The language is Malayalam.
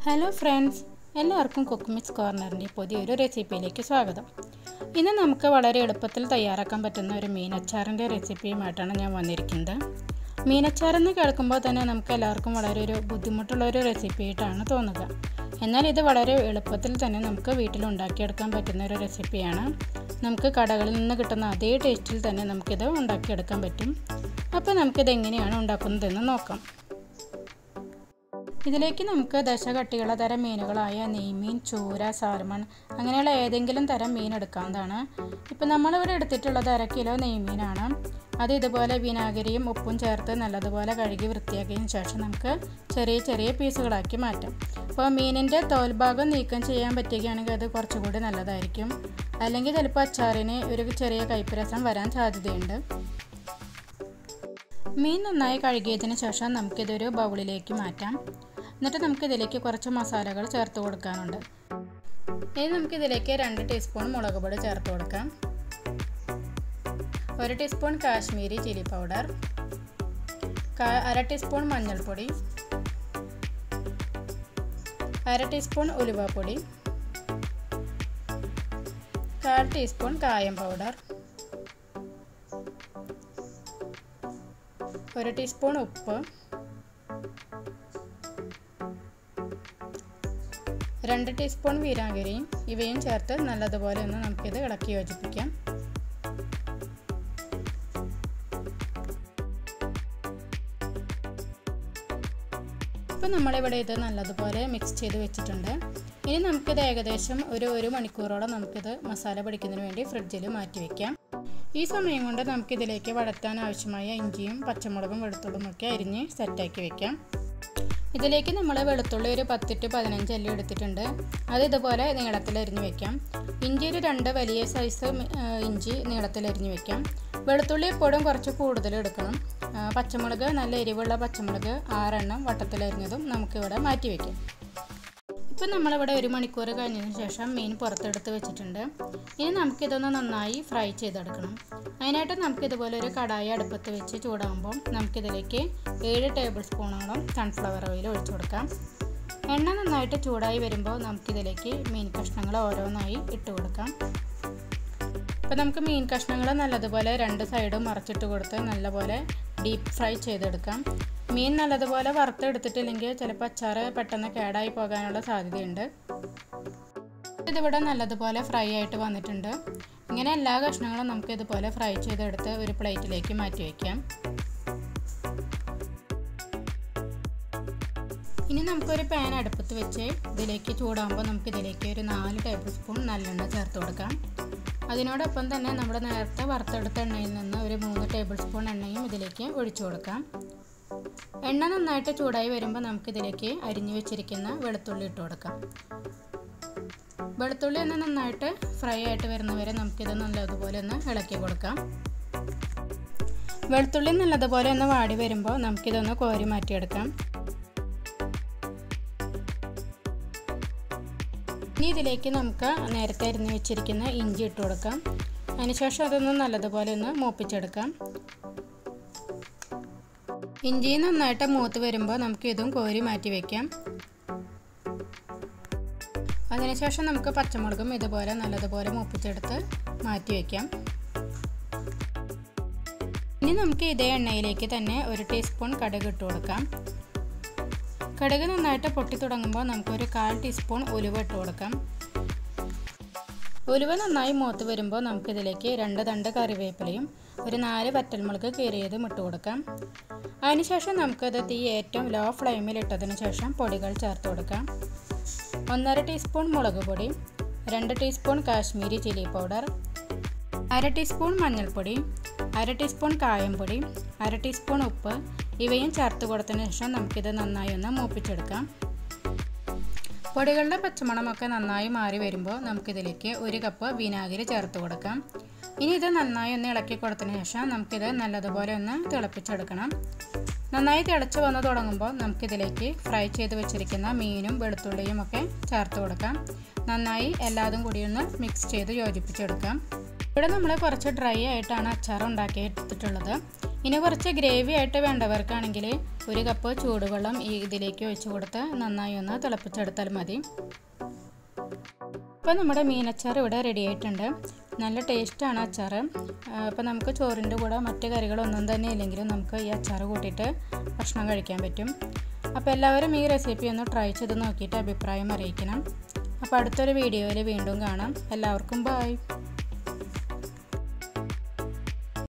ഹലോ ഫ്രണ്ട്സ് എല്ലാവർക്കും കുക്ക് മിക്സ് കോർണറിൻ്റെ പുതിയൊരു റെസിപ്പിയിലേക്ക് സ്വാഗതം ഇന്ന് നമുക്ക് വളരെ എളുപ്പത്തിൽ തയ്യാറാക്കാൻ പറ്റുന്ന ഒരു മീനച്ചാറിൻ്റെ റെസിപ്പിയുമായിട്ടാണ് ഞാൻ വന്നിരിക്കുന്നത് മീനച്ചാർ എന്ന് കേൾക്കുമ്പോൾ തന്നെ നമുക്ക് എല്ലാവർക്കും വളരെ ഒരു ബുദ്ധിമുട്ടുള്ള ഒരു റെസിപ്പി ആയിട്ടാണ് തോന്നുക എന്നാൽ ഇത് വളരെ എളുപ്പത്തിൽ തന്നെ നമുക്ക് വീട്ടിൽ ഉണ്ടാക്കിയെടുക്കാൻ പറ്റുന്ന ഒരു റെസിപ്പിയാണ് നമുക്ക് കടകളിൽ നിന്ന് കിട്ടുന്ന അതേ ടേസ്റ്റിൽ തന്നെ നമുക്കിത് ഉണ്ടാക്കിയെടുക്കാൻ പറ്റും അപ്പോൾ നമുക്കിത് എങ്ങനെയാണ് ഉണ്ടാക്കുന്നതെന്ന് നോക്കാം ഇതിലേക്ക് നമുക്ക് ദശകട്ടിയുള്ള തരം മീനുകളായ നെയ്മീൻ ചൂര സാൽമൺ അങ്ങനെയുള്ള ഏതെങ്കിലും തരം മീൻ എടുക്കാവുന്നതാണ് ഇപ്പം നമ്മളിവിടെ എടുത്തിട്ടുള്ളത് അര കിലോ നെയ്മീനാണ് അത് ഇതുപോലെ വിനാഗിരിയും ഉപ്പും ചേർത്ത് നല്ലതുപോലെ കഴുകി വൃത്തിയാക്കിയതിന് ശേഷം നമുക്ക് ചെറിയ ചെറിയ പീസുകളാക്കി മാറ്റാം അപ്പോൾ മീനിൻ്റെ തോൽഭാഗം നീക്കം ചെയ്യാൻ പറ്റുകയാണെങ്കിൽ അത് കുറച്ചുകൂടി നല്ലതായിരിക്കും അല്ലെങ്കിൽ ചിലപ്പോൾ അച്ചാറിന് ഒരു ചെറിയ കയ്പ്പ് വരാൻ സാധ്യതയുണ്ട് മീൻ നന്നായി കഴുകിയതിന് ശേഷം നമുക്കിതൊരു ബൗളിലേക്ക് മാറ്റാം എന്നിട്ട് നമുക്കിതിലേക്ക് കുറച്ച് മസാലകൾ ചേർത്ത് കൊടുക്കാനുണ്ട് ഇനി നമുക്കിതിലേക്ക് രണ്ട് ടീസ്പൂൺ മുളക് പൊടി ചേർത്ത് കൊടുക്കാം ഒരു ടീസ്പൂൺ കാശ്മീരി ചില്ലി പൗഡർ അര ടീസ്പൂൺ മഞ്ഞൾപ്പൊടി അര ടീസ്പൂൺ ഉലുവാപ്പൊടി കാൽ ടീസ്പൂൺ കായം പൗഡർ ഒരു ടീസ്പൂൺ ഉപ്പ് രണ്ട് ടീസ്പൂൺ വിനാഗിരിയും ഇവയും ചേർത്ത് നല്ലതുപോലെ ഒന്ന് നമുക്കിത് ഇളക്കി യോജിപ്പിക്കാം ഇപ്പം നമ്മളിവിടെ ഇത് നല്ലതുപോലെ മിക്സ് ചെയ്ത് വെച്ചിട്ടുണ്ട് ഇനി നമുക്കിത് ഏകദേശം ഒരു ഒരു മണിക്കൂറോളം നമുക്കിത് മസാല പിടിക്കുന്നതിന് വേണ്ടി ഫ്രിഡ്ജിൽ മാറ്റി വയ്ക്കാം ഈ സമയം കൊണ്ട് നമുക്കിതിലേക്ക് വഴറ്റാൻ ആവശ്യമായ ഇഞ്ചിയും പച്ചമുളകും വെളുത്തുള്ളും ഒക്കെ അരിഞ്ഞ് സെറ്റാക്കി വെക്കാം ഇതിലേക്ക് നമ്മൾ വെളുത്തുള്ളി ഒരു പത്ത് ടു പതിനഞ്ച് അല്ലി എടുത്തിട്ടുണ്ട് അത് ഇതുപോലെ നീളത്തിൽ അരിഞ്ഞ് വെക്കാം ഇഞ്ചി ഒരു രണ്ട് വലിയ സൈസ് ഇഞ്ചി നീളത്തിൽ അരിഞ്ഞ് വെക്കാം വെളുത്തുള്ളി എപ്പോഴും കുറച്ച് കൂടുതൽ എടുക്കണം പച്ചമുളക് നല്ല എരിവുള്ള പച്ചമുളക് ആറെണ്ണം വട്ടത്തിലരിഞ്ഞതും നമുക്കിവിടെ മാറ്റി വയ്ക്കാം ഇപ്പം നമ്മളിവിടെ ഒരു മണിക്കൂർ കഴിഞ്ഞതിന് ശേഷം മീൻ പുറത്തെടുത്ത് വെച്ചിട്ടുണ്ട് ഇനി നമുക്കിതൊന്ന് നന്നായി ഫ്രൈ ചെയ്തെടുക്കണം അതിനായിട്ട് നമുക്കിതുപോലെ ഒരു കടായി അടുപ്പത്ത് വെച്ച് ചൂടാകുമ്പോൾ നമുക്കിതിലേക്ക് ഏഴ് ടേബിൾ സ്പൂണോളം സൺഫ്ലവർ ഓയിൽ ഒഴിച്ചു കൊടുക്കാം എണ്ണ നന്നായിട്ട് ചൂടായി വരുമ്പോൾ നമുക്കിതിലേക്ക് മീൻ കഷ്ണങ്ങൾ ഓരോന്നായി ഇട്ട് കൊടുക്കാം അപ്പോൾ നമുക്ക് മീൻ കഷ്ണങ്ങൾ നല്ലതുപോലെ രണ്ട് സൈഡും മറച്ചിട്ട് കൊടുത്ത് നല്ലപോലെ ഡീപ്പ് ഫ്രൈ ചെയ്തെടുക്കാം മീൻ നല്ലതുപോലെ വറുത്തെടുത്തിട്ടില്ലെങ്കിൽ ചിലപ്പോൾ അച്ചാറ് പെട്ടെന്ന് കേടായി പോകാനുള്ള സാധ്യതയുണ്ട് ഇതിവിടെ നല്ലതുപോലെ ഫ്രൈ ആയിട്ട് വന്നിട്ടുണ്ട് ഇങ്ങനെ എല്ലാ കഷ്ണങ്ങളും നമുക്ക് ഇതുപോലെ ഫ്രൈ ചെയ്തെടുത്ത് ഒരു പ്ലേറ്റിലേക്ക് മാറ്റി വയ്ക്കാം ഇനി നമുക്കൊരു പാൻ അടുപ്പത്ത് വെച്ച് ഇതിലേക്ക് ചൂടാകുമ്പോൾ നമുക്ക് ഇതിലേക്ക് ഒരു നാല് ടേബിൾ സ്പൂൺ നല്ലെണ്ണ ചേർത്ത് കൊടുക്കാം അതിനോടൊപ്പം തന്നെ നമ്മൾ നേരത്തെ വറുത്തെടുത്ത എണ്ണയിൽ നിന്ന് ഒരു മൂന്ന് ടേബിൾ സ്പൂൺ എണ്ണയും ഇതിലേക്ക് ഒഴിച്ചു കൊടുക്കാം എണ്ണ നന്നായിട്ട് ചൂടായി വരുമ്പോൾ നമുക്കിതിലേക്ക് അരിഞ്ഞു വെച്ചിരിക്കുന്ന വെളുത്തുള്ളി ഇട്ട് കൊടുക്കാം വെളുത്തുള്ളി ഒന്ന് നന്നായിട്ട് ഫ്രൈ ആയിട്ട് വരുന്നവരെ നമുക്കിത് നല്ലതുപോലെ ഒന്ന് ഇളക്കി കൊടുക്കാം വെളുത്തുള്ളി നല്ലതുപോലെ ഒന്ന് വാടി വരുമ്പോൾ നമുക്കിതൊന്ന് കോരി മാറ്റിയെടുക്കാം ഇനി ഇതിലേക്ക് നമുക്ക് നേരത്തെ അരിഞ്ഞു വെച്ചിരിക്കുന്ന ഇഞ്ചി ഇട്ട് കൊടുക്കാം അതിനുശേഷം അതൊന്ന് നല്ലതുപോലെ ഒന്ന് മൂപ്പിച്ചെടുക്കാം ഇഞ്ചി നന്നായിട്ട് മൂത്ത് വരുമ്പോൾ നമുക്ക് ഇതും കോരി മാറ്റി വയ്ക്കാം അതിനുശേഷം നമുക്ക് പച്ചമുളകും ഇതുപോലെ നല്ലതുപോലെ മൂപ്പിച്ചെടുത്ത് മാറ്റി വയ്ക്കാം ഇനി നമുക്ക് ഇതേ എണ്ണയിലേക്ക് തന്നെ ഒരു ടീസ്പൂൺ കടുക് ഇട്ട് കൊടുക്കാം കടുക് നന്നായിട്ട് പൊട്ടി തുടങ്ങുമ്പോൾ നമുക്കൊരു കാൽ ടീസ്പൂൺ ഉലുവ ഇട്ട് കൊടുക്കാം ഉലുവ നന്നായി മൂത്ത് വരുമ്പോൾ നമുക്കിതിലേക്ക് രണ്ട് തണ്ട് കറിവേപ്പിലയും ഒരു നാല് വറ്റൽമുളക് കീറിയതും ഇട്ട് കൊടുക്കാം അതിനുശേഷം നമുക്കത് തീ ഏറ്റവും ലോ ഫ്ലെയിമിൽ ഇട്ടതിന് ശേഷം പൊടികൾ ചേർത്ത് കൊടുക്കാം ഒന്നര ടീസ്പൂൺ മുളക് പൊടി രണ്ട് ടീസ്പൂൺ കാശ്മീരി ചില്ലി പൗഡർ അര ടീസ്പൂൺ മഞ്ഞൾപ്പൊടി അര ടീസ്പൂൺ കായംപൊടി അര ടീസ്പൂൺ ഉപ്പ് ഇവയും ചേർത്ത് കൊടുത്തതിന് ശേഷം നമുക്കിത് നന്നായി ഒന്ന് മൂപ്പിച്ചെടുക്കാം പൊടികളുടെ പച്ചമണമൊക്കെ നന്നായി മാറി വരുമ്പോൾ നമുക്കിതിലേക്ക് ഒരു കപ്പ് വിനാഗിരി ചേർത്ത് കൊടുക്കാം ഇനി ഇത് നന്നായി ഒന്ന് ഇളക്കി കൊടുത്തതിന് ശേഷം നമുക്കിത് നല്ലതുപോലെ ഒന്ന് തിളപ്പിച്ചെടുക്കണം നന്നായി തിളച്ച് വന്ന് തുടങ്ങുമ്പോൾ നമുക്കിതിലേക്ക് ഫ്രൈ ചെയ്ത് വെച്ചിരിക്കുന്ന മീനും വെളുത്തുള്ളിയും ഒക്കെ ചേർത്ത് കൊടുക്കാം നന്നായി എല്ലാതും കൂടി ഒന്ന് മിക്സ് ചെയ്ത് യോജിപ്പിച്ചെടുക്കാം ഇവിടെ നമ്മൾ കുറച്ച് ഡ്രൈ ആയിട്ടാണ് അച്ചാർ ഉണ്ടാക്കി എടുത്തിട്ടുള്ളത് ഇനി കുറച്ച് ഗ്രേവി ആയിട്ട് വേണ്ടവർക്കാണെങ്കിൽ ഒരു കപ്പ് ചൂടുവെള്ളം ഈ ഇതിലേക്ക് ഒഴിച്ച് കൊടുത്ത് നന്നായി ഒന്ന് തിളപ്പിച്ചെടുത്താൽ മതി അപ്പോൾ നമ്മുടെ മീനച്ചാർ ഇവിടെ റെഡി ആയിട്ടുണ്ട് നല്ല ടേസ്റ്റാണ് അച്ചാർ അപ്പോൾ നമുക്ക് ചോറിൻ്റെ കൂടെ മറ്റ് കറികളൊന്നും തന്നെ ഇല്ലെങ്കിലും നമുക്ക് ഈ അച്ചാർ കൂട്ടിയിട്ട് ഭക്ഷണം കഴിക്കാൻ പറ്റും അപ്പോൾ എല്ലാവരും ഈ റെസിപ്പി ഒന്ന് ട്രൈ ചെയ്ത് നോക്കിയിട്ട് അഭിപ്രായം അറിയിക്കണം അപ്പോൾ അടുത്തൊരു വീഡിയോയിൽ വീണ്ടും കാണാം എല്ലാവർക്കും ബായ്